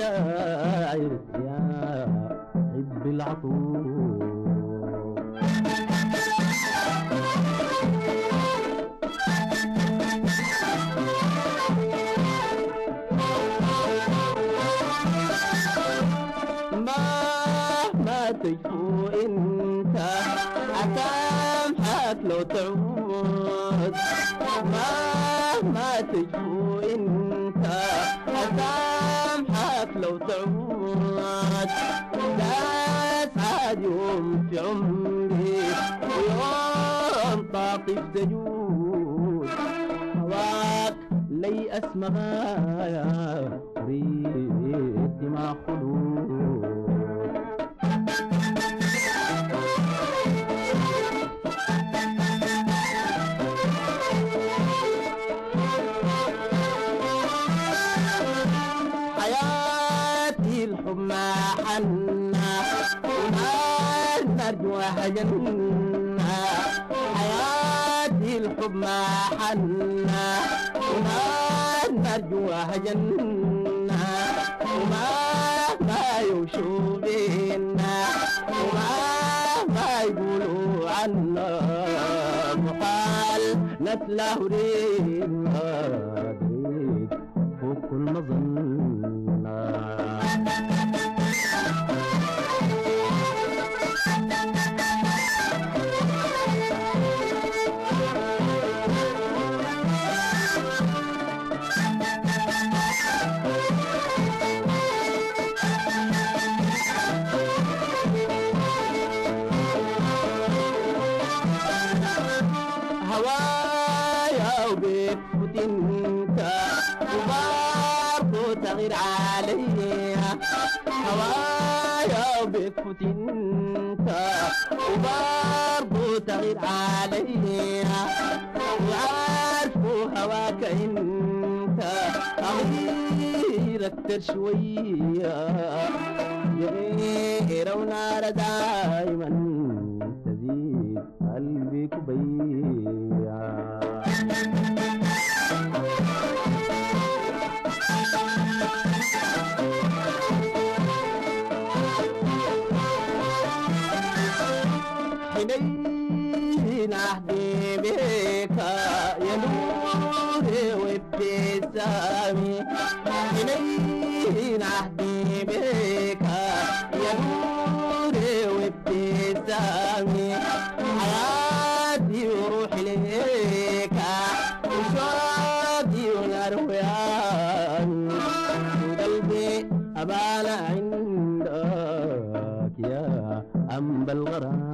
الشاعر يا حب العطور مهما تجفو انت اسامحك لو تعود مهما تجفو انت اسامحك لو تعود لا اسعد يوم في عمري ويوم طاقف سجود هواك لي اسمغايا ريت ما خلود حياتي الحب ما حنا ونار نرجوها جنة حياتي الحب ما حنا ونار نرجوها جنة وما ما يوشوا بينا وما ما يقولوا عنا محال نتله رينا دريد فوق كل مظنة هوايا وبيفوت انت وبرضه تغير عليا هوايا وبيفوت انت وبرضه تغير عليا وعارفه هواك انت أغير أكتر شوية غير ونار دايما تزيد قلبي كبيع حنين عهدي بك يا نوري وابتسامي حنين عهدي بك يا نوري وابتسامي حياتي وروحي ليك وشوقي ونار وياني وقلبي أبانا عندك يا أنبا الغرام